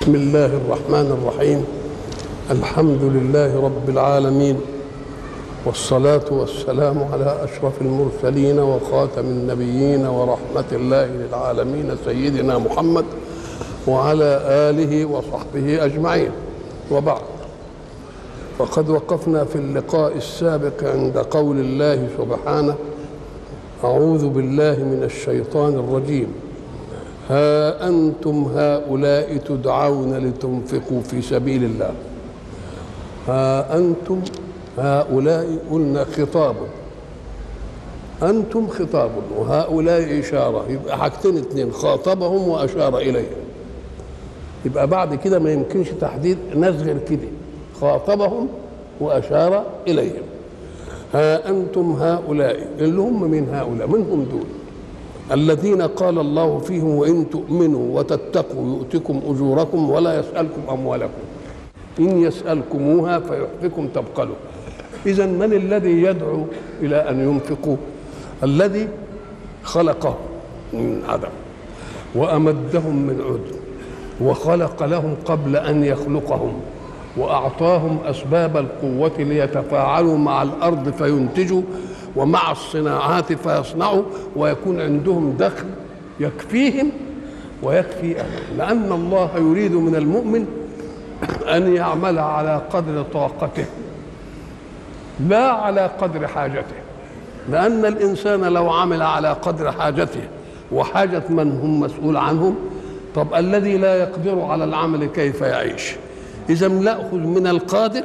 بسم الله الرحمن الرحيم الحمد لله رب العالمين والصلاة والسلام على أشرف المرسلين وخاتم النبيين ورحمة الله للعالمين سيدنا محمد وعلى آله وصحبه أجمعين وبعد فقد وقفنا في اللقاء السابق عند قول الله سبحانه أعوذ بالله من الشيطان الرجيم ها أنتم هؤلاء تدعون لتنفقوا في سبيل الله ها أنتم هؤلاء قلنا خطاب أنتم خطاب وهؤلاء إشارة يبقى حاجتين اتنين خاطبهم وأشار إليهم يبقى بعد كده ما يمكنش تحديد ناس غير كده خاطبهم وأشار إليهم ها أنتم هؤلاء اللي هم من هؤلاء منهم دول الذين قال الله فيهم وإن تؤمنوا وتتقوا يؤتكم أجوركم ولا يسألكم أموالكم إن يسألكموها فيحفكم تبقلوا إذا من الذي يدعو إلى أن ينفقوا الذي خلقهم من عدم وأمدهم من عدم وخلق لهم قبل أن يخلقهم وأعطاهم أسباب القوة ليتفاعلوا مع الأرض فينتجوا ومع الصناعات فيصنعوا ويكون عندهم دخل يكفيهم ويكفي أهلهم لأن الله يريد من المؤمن أن يعمل على قدر طاقته لا على قدر حاجته لأن الإنسان لو عمل على قدر حاجته وحاجة من هم مسؤول عنهم طب الذي لا يقدر على العمل كيف يعيش إذا نأخذ من القادر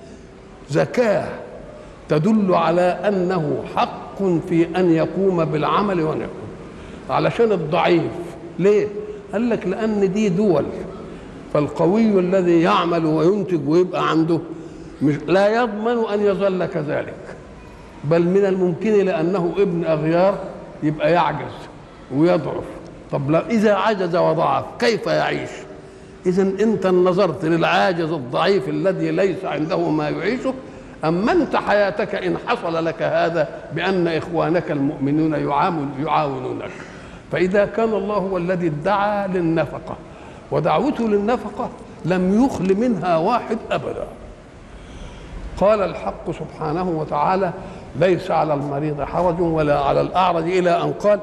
زكاة تدل على أنه حق في أن يقوم بالعمل ونقوم علشان الضعيف ليه؟ قال لك لأن دي دول فالقوي الذي يعمل وينتج ويبقى عنده مش لا يضمن أن يظل كذلك بل من الممكن لأنه ابن أغيار يبقى يعجز ويضعف طب لا إذا عجز وضعف كيف يعيش إذا أنت نظرت للعاجز الضعيف الذي ليس عنده ما يعيشه أمنت حياتك إن حصل لك هذا بأن إخوانك المؤمنون يعاونونك فإذا كان الله هو الذي ادعى للنفقة ودعوته للنفقة لم يخل منها واحد أبدا قال الحق سبحانه وتعالى ليس على المريض حرج ولا على الأعرج إلى أن قال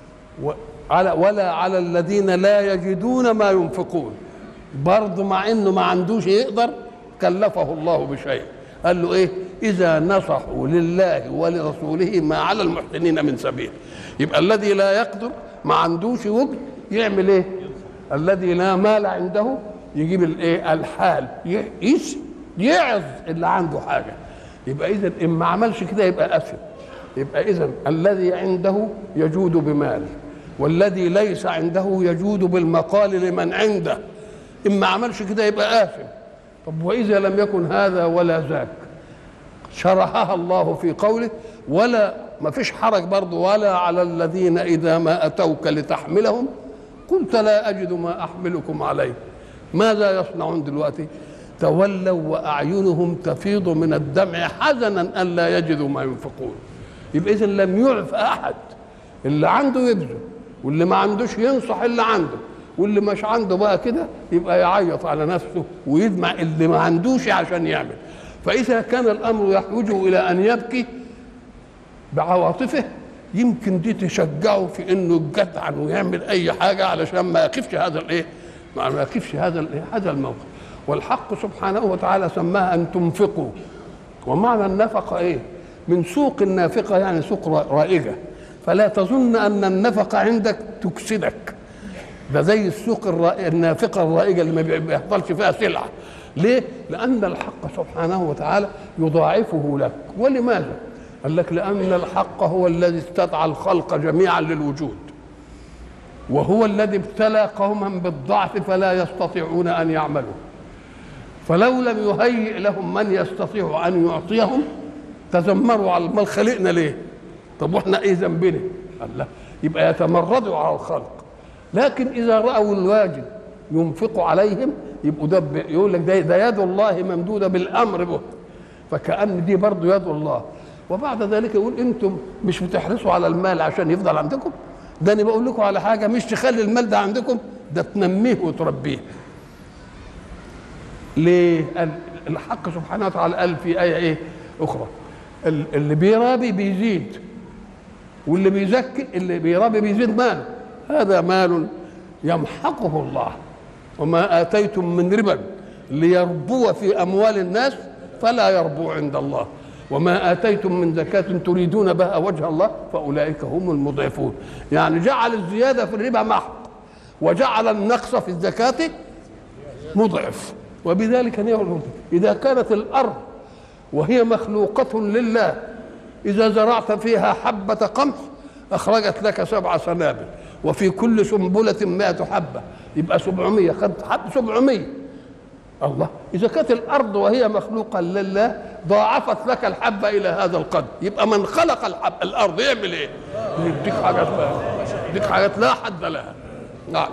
ولا على الذين لا يجدون ما ينفقون برضه مع انه ما عندوش يقدر كلفه الله بشيء قال له ايه اذا نصحوا لله ولرسوله ما على المحسنين من سبيل يبقى الذي لا يقدر ما عندوش وجد يعمل ايه الذي لا مال عنده يجيب الايه الحال يس يعظ اللي عنده حاجه يبقى اذا ان ما عملش كده يبقى اسف يبقى اذا الذي عنده يجود بمال والذي ليس عنده يجود بالمقال لمن عنده إن ما عملش كده يبقى آثم طب وإذا لم يكن هذا ولا ذاك شرحها الله في قوله ولا ما فيش حرج برضه ولا على الذين إذا ما أتوك لتحملهم قلت لا أجد ما أحملكم عليه ماذا يصنعون دلوقتي تولوا وأعينهم تفيض من الدمع حزنا أن لا يجدوا ما ينفقون يبقى إذا لم يعف أحد اللي عنده يبذل واللي ما عندوش ينصح اللي عنده واللي مش عنده بقى كده يبقى يعيط على نفسه ويدمع اللي ما عندوش عشان يعمل فإذا كان الأمر يحوجه إلى أن يبكي بعواطفه يمكن دي تشجعه في انه يجدعن ويعمل اي حاجه علشان ما يقفش هذا الايه؟ ما يقفش هذا الايه؟ هذا الموقف والحق سبحانه وتعالى سماها ان تنفقوا ومعنى النفقه ايه؟ من سوق النافقه يعني سوق رائجه فلا تظن ان النفقه عندك تكسدك ده زي السوق النافقه الرائجه اللي ما بيحصلش فيها سلعه ليه؟ لأن الحق سبحانه وتعالى يضاعفه لك ولماذا؟ قال لك لأن الحق هو الذي استدعى الخلق جميعا للوجود وهو الذي ابتلى قوما بالضعف فلا يستطيعون أن يعملوا فلو لم يهيئ لهم من يستطيع أن يعطيهم تذمروا على المال خلقنا ليه؟ طب واحنا ايه ذنبنا؟ قال لا يبقى يتمردوا على الخلق لكن اذا راوا الواجب ينفق عليهم يبقوا ده يقول لك ده, ده يد الله ممدوده بالامر به فكأن دي برضه يد الله وبعد ذلك يقول انتم مش بتحرصوا على المال عشان يفضل عندكم ده انا بقول لكم على حاجه مش تخلي المال ده عندكم ده تنميه وتربيه ليه؟ قال الحق سبحانه وتعالى قال في آية إيه أخرى ال- اللي بيرابي بيزيد واللي بيزكي اللي بيرابي بيزيد مال هذا مال يمحقه الله وما آتيتم من ربا ليربو في أموال الناس فلا يربو عند الله وما آتيتم من زكاة تريدون بها وجه الله فأولئك هم المضعفون يعني جعل الزيادة في الربا محق وجعل النقص في الزكاة مضعف وبذلك نعلم إذا كانت الأرض وهي مخلوقة لله إذا زرعت فيها حبة قمح أخرجت لك سبع سنابل وفي كل سنبلة مائة حبة يبقى سبعمية خد حب سبعمية الله إذا كانت الأرض وهي مخلوقة لله ضاعفت لك الحبة إلى هذا القدر يبقى من خلق الحب الأرض يعمل إيه؟ يديك حاجات يديك حاجات لا حد لها نعم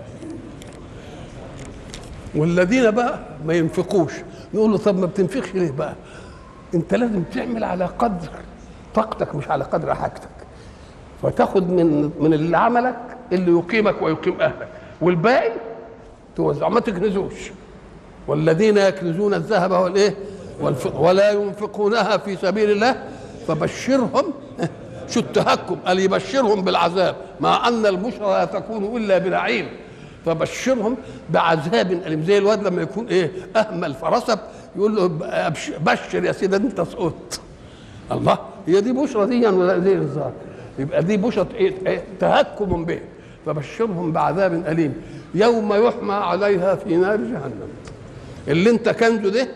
والذين بقى ما ينفقوش نقول له طب ما بتنفقش ليه بقى انت لازم تعمل على قدر طاقتك مش على قدر حاجتك فتاخد من من اللي عملك اللي يقيمك ويقيم اهلك والباقي توزع ما تكنزوش والذين يكنزون الذهب والايه والفضة ولا ينفقونها في سبيل الله فبشرهم شو التهكم قال يبشرهم بالعذاب مع ان البشرى لا تكون الا بنعيم فبشرهم بعذاب اليم زي الواد لما يكون ايه اهمل فرسب يقول له أبش- بشر يا سيدي انت سقطت الله هي دي بشرى دي ولا دي الظاهر يبقى دي بشرى ايه إيه؟ تهكم به فبشرهم بعذاب اليم يوم يحمى عليها في نار جهنم اللي انت كنزه ده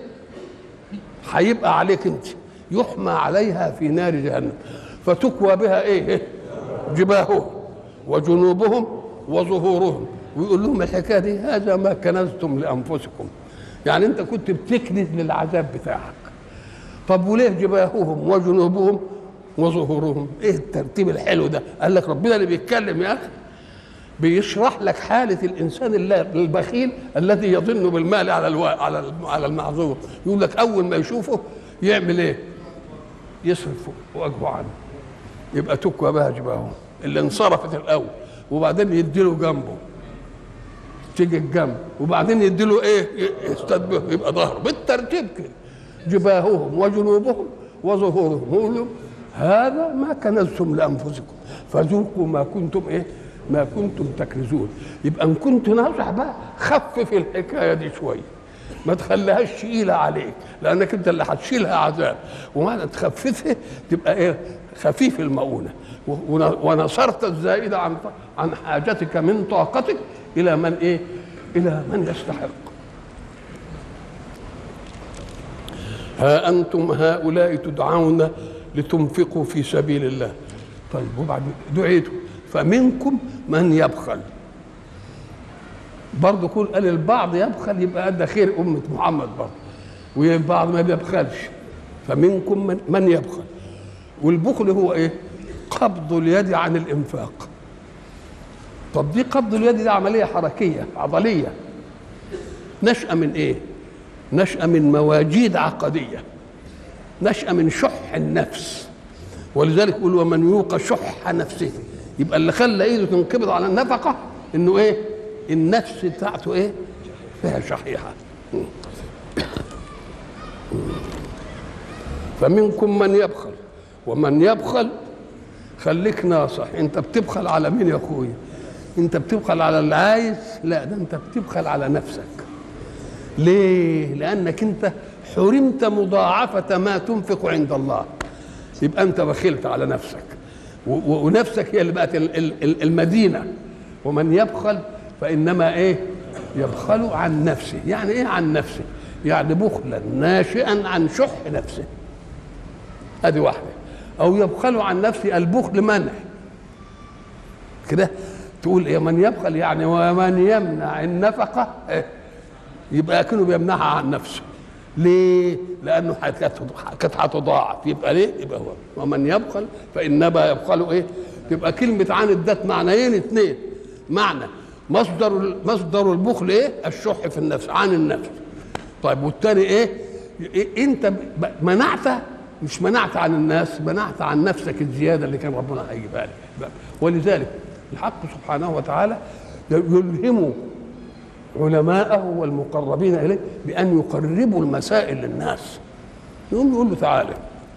هيبقى عليك انت يحمى عليها في نار جهنم فتكوى بها ايه جباههم وجنوبهم وظهورهم ويقول لهم الحكايه دي هذا ما كنزتم لانفسكم يعني انت كنت بتكنز للعذاب بتاعك طب وليه جباههم وجنوبهم وظهورهم ايه الترتيب الحلو ده قال لك ربنا اللي بيتكلم يا اخي بيشرح لك حالة الإنسان الل- البخيل الذي يظن بالمال على الوا... على الم- على المعذور يقول لك أول ما يشوفه يعمل إيه؟ يصرف وجهه عنه يبقى تكوى بها جباههم اللي انصرفت الأول وبعدين يديله جنبه تيجي الجنب وبعدين يديله ايه يستدبه يبقى ظهره بالترتيب كده جباههم وجنوبهم وظهورهم يقولوا هذا ما كنزتم لانفسكم فذوقوا ما كنتم ايه ما كنتم تكنزون يبقى ان كنت ناصح بقى خفف الحكايه دي شويه ما تخليهاش تقيله عليك لانك انت اللي هتشيلها عذاب وما تخففها تبقى ايه خفيف المؤونه ون- ونصرت الزائده عن عن حاجتك من طاقتك الى من ايه الى من يستحق ها انتم هؤلاء تدعون لتنفقوا في سبيل الله طيب وبعد دعيتم فمنكم من يبخل برضه كل قال البعض يبخل يبقى ادى خير امه محمد برضه والبعض ما بيبخلش فمنكم من, من يبخل والبخل هو ايه قبض اليد عن الانفاق طب دي قبض اليد دي عمليه حركيه عضليه نشأة من ايه نشأة من مواجيد عقديه نشأة من شح النفس ولذلك يقول ومن يوق شح نفسه يبقى اللي خلى ايده تنقبض على النفقه انه ايه النفس بتاعته ايه فيها شحيحه فمنكم من يبخل ومن يبخل خليك ناصح انت بتبخل على مين يا اخويا انت بتبخل على اللي عايز لا ده انت بتبخل على نفسك ليه لانك انت حرمت مضاعفه ما تنفق عند الله يبقى انت بخلت على نفسك و- و- ونفسك هي اللي بقت ال- ال- ال- المدينه ومن يبخل فانما ايه يبخل عن نفسه يعني ايه عن نفسه يعني بخلا ناشئا عن شح نفسه ادي واحده او يبخل عن نفسه البخل منع كده تقول ايه من يبخل يعني ومن يمنع النفقه إيه؟ يبقى كانه بيمنعها عن نفسه ليه؟ لانه حت- كانت كانت هتضاعف يبقى ليه؟ يبقى هو ومن يبخل فانما يبخل ايه؟ يبقى كلمه عن ذات معنيين اثنين معنى مصدر مصدر البخل ايه؟ الشح في النفس عن النفس طيب والتاني ايه؟ إيه انت ب- منعت مش منعت عن الناس منعت عن نفسك الزياده اللي كان ربنا هيجيبها لك ولذلك الحق سبحانه وتعالى يلهم علماءه والمقربين اليه بان يقربوا المسائل للناس يقوم يقول له تعالى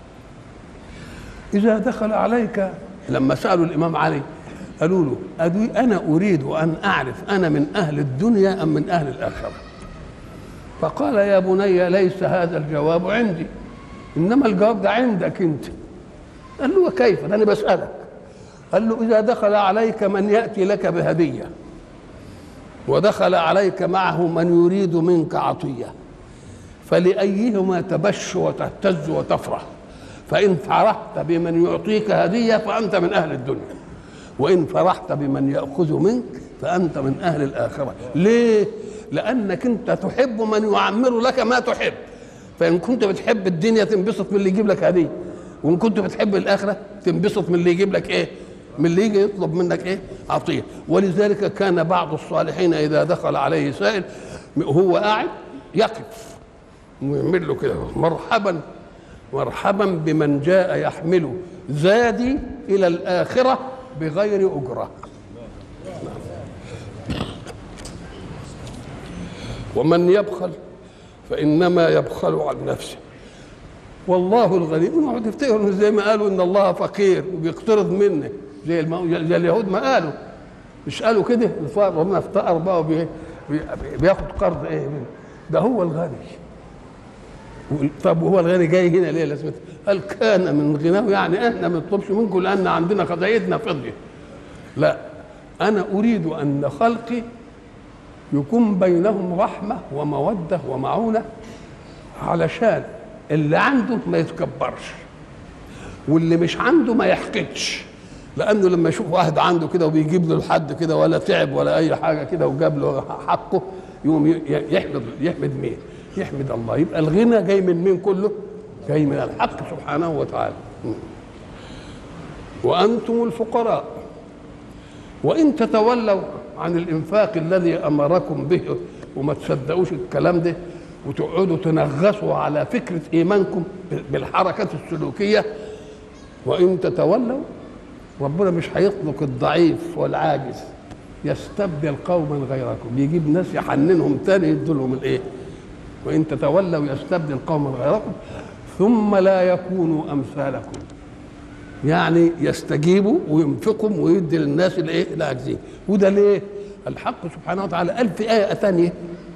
اذا دخل عليك لما سالوا الامام علي قالوا له أدوي انا اريد ان اعرف انا من اهل الدنيا ام من اهل الاخره فقال يا بني ليس هذا الجواب عندي انما الجواب ده عندك انت قال له وكيف ده انا بسالك قال له اذا دخل عليك من ياتي لك بهديه ودخل عليك معه من يريد منك عطيه فلايهما تبش وتهتز وتفرح فان فرحت بمن يعطيك هديه فانت من اهل الدنيا وان فرحت بمن ياخذ منك فانت من اهل الاخره ليه لانك انت تحب من يعمر لك ما تحب فان كنت بتحب الدنيا تنبسط من اللي يجيب لك هديه وان كنت بتحب الاخره تنبسط من اللي يجيب لك ايه من اللي يجي يطلب منك ايه عطيه ولذلك كان بعض الصالحين اذا دخل عليه سائل هو قاعد يقف ويعمل له كده مرحبا مرحبا بمن جاء يحمل زادي الى الاخره بغير اجره ومن يبخل فانما يبخل عن نفسه والله الغني اوعوا تفتكروا زي ما قالوا ان الله فقير وبيقترض منك زي المو... زي اليهود ما قالوا مش قالوا كده الفقر ربنا افتقر بقى وبي... بي... بياخد قرض ايه منه ده هو الغني طب وهو الغني جاي هنا ليه لازمته؟ قال كان من غناه يعني احنا ما نطلبش منكم لان عندنا خزايدنا فضيه لا انا اريد ان خلقي يكون بينهم رحمه وموده ومعونه علشان اللي عنده ما يتكبرش واللي مش عنده ما يحقدش لانه لما يشوف واحد عنده كده وبيجيب له لحد كده ولا تعب ولا اي حاجه كده وجاب له حقه يقوم يحمد يحمد مين؟ يحمد الله يبقى الغنى جاي من مين كله؟ جاي من الحق سبحانه وتعالى وانتم الفقراء وان تتولوا عن الانفاق الذي امركم به وما تصدقوش الكلام ده وتقعدوا تنغصوا على فكره ايمانكم بالحركات السلوكيه وان تتولوا ربنا مش هيطلق الضعيف والعاجز يستبدل قوما غيركم يجيب ناس يحننهم تاني يدوا لهم الايه وان تتولوا يستبدل قوما غيركم ثم لا يكونوا امثالكم يعني يستجيبوا وينفقوا ويدي للناس الايه العاجزين وده ليه الحق سبحانه وتعالى قال في ايه ثانيه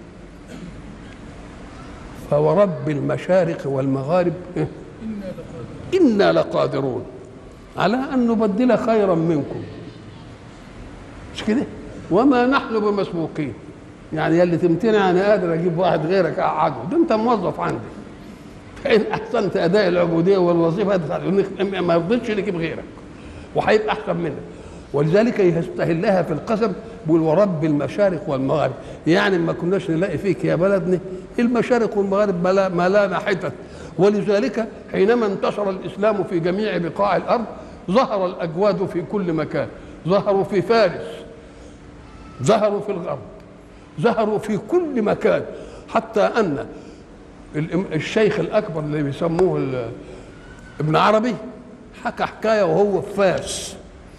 فورب المشارق والمغارب انا لقادرون على ان نبدل خيرا منكم مش كده وما نحن بمسبوقين يعني يلي تمتنع انا قادر اجيب واحد غيرك اقعده ده انت موظف عندي فان احسنت اداء العبوديه والوظيفه ما يفضلش نجيب غيرك وهيبقى احسن منك ولذلك يستهلها في القسم بيقول ورب المشارق والمغارب يعني ما كناش نلاقي فيك يا بلدنا المشارق والمغارب ملانا حتت ولذلك حينما انتشر الاسلام في جميع بقاع الارض ظهر الاجواد في كل مكان ظهروا في فارس ظهروا في الغرب ظهروا في كل مكان حتى ان الشيخ الاكبر اللي بيسموه ابن عربي حكى حكايه وهو في فاس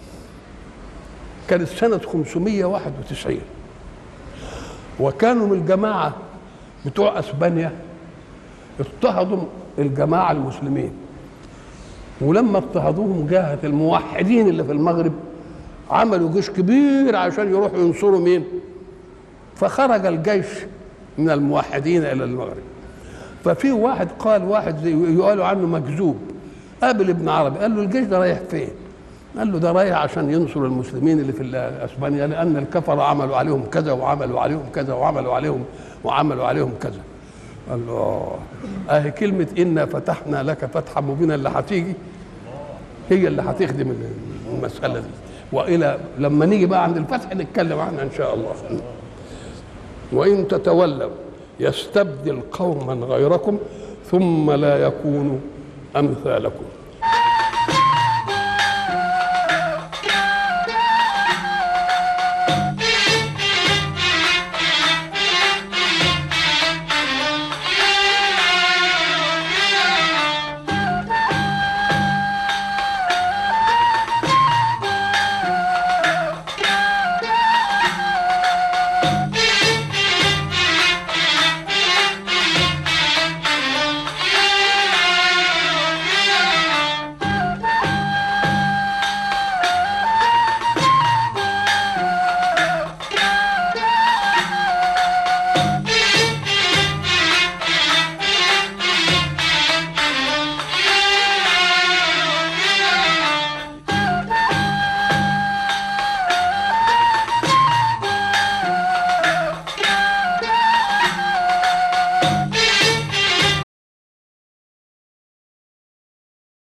كانت سنة 591 وكانوا من الجماعة بتوع أسبانيا اضطهدوا الجماعة المسلمين ولما اضطهدوهم جاهة الموحدين اللي في المغرب عملوا جيش كبير عشان يروحوا ينصروا مين فخرج الجيش من الموحدين إلى المغرب ففي واحد قال واحد زي يقالوا عنه مكذوب قابل ابن عربي قال له الجيش ده رايح فين قال له ده رايح عشان ينصر المسلمين اللي في اسبانيا لان الكفره عملوا عليهم كذا وعملوا عليهم كذا وعملوا عليهم وعملوا عليهم كذا قال له اهي كلمه انا فتحنا لك فتحا مبينا اللي هتيجي هي اللي هتخدم المساله دي والى لما نيجي بقى عند الفتح نتكلم عنها ان شاء الله وان تتولوا يستبدل قوما غيركم ثم لا يكونوا امثالكم